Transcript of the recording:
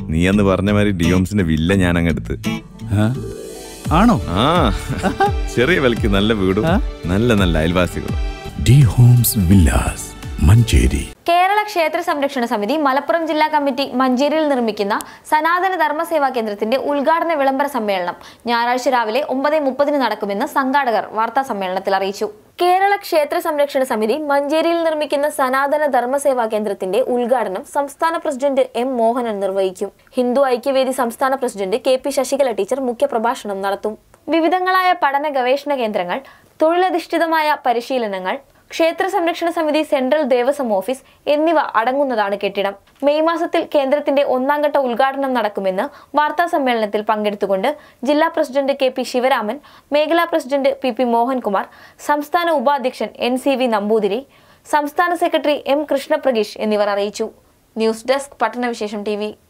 നീ അന്ന് പറഞ്ഞ മാതിരി ഡിയോംസിന്റെ വില്ല ഞാൻ അങ്ങ് എടുത്ത് ആ? ആണോ ആ ചെറിയ വിലക്ക് നല്ല വീടും നല്ല നല്ല അയൽവാസികളും D homes villas Manjeri Kerala Kshetra Samrakshana സമിതി മലപ്പുറം ജില്ലാ കമ്മിറ്റി മഞ്ചേരിയിൽ നിർമ്മിക്കുന്ന സനാതന ധർമ്മസേവാ കേന്ദ്രത്തിന്റെ ഉദ്ഘാടന വിളംബര സമ്മേളനം ഞായറാഴ്ച രാവിലെ ഒമ്പത് മുപ്പതിന് നടക്കുമെന്ന് സംഘാടകർ വാർത്താ സമ്മേളനത്തിൽ അറിയിച്ചു കേരള ക്ഷേത്ര സംരക്ഷണ സമിതി മഞ്ചേരിയിൽ നിർമ്മിക്കുന്ന സനാതന ധർമ്മസേവാ കേന്ദ്രത്തിന്റെ ഉദ്ഘാടനം സംസ്ഥാന പ്രസിഡന്റ് എം മോഹനൻ നിർവഹിക്കും ഹിന്ദു ഐക്യവേദി സംസ്ഥാന president K P Sasikala teacher മുഖ്യപ്രഭാഷണം നടത്തും വിവിധങ്ങളായ പഠന ഗവേഷണ കേന്ദ്രങ്ങൾ തൊഴിലധിഷ്ഠിതമായ പരിശീലനങ്ങൾ ക്ഷേത്ര സംരക്ഷണ സമിതി സെൻട്രൽ ദേവസ്വം ഓഫീസ് എന്നിവ അടങ്ങുന്നതാണ് കെട്ടിടം മെയ് മാസത്തിൽ കേന്ദ്രത്തിന്റെ ഒന്നാം ഘട്ട ഉദ്ഘാടനം നടക്കുമെന്ന് വാർത്താ സമ്മേളനത്തിൽ പങ്കെടുത്തുകൊണ്ട് ജില്ലാ പ്രസിഡന്റ് കെ പി ശിവരാമൻ മേഖലാ പ്രസിഡന്റ് പി പി മോഹൻകുമാർ സംസ്ഥാന ഉപാധ്യക്ഷൻ എൻ സി വി നമ്പൂതിരി സംസ്ഥാന സെക്രട്ടറി എം കൃഷ്ണപ്രഗീഷ് എന്നിവർ അറിയിച്ചു ന്യൂസ് ഡെസ്ക് പട്ടണവിശേഷം ടി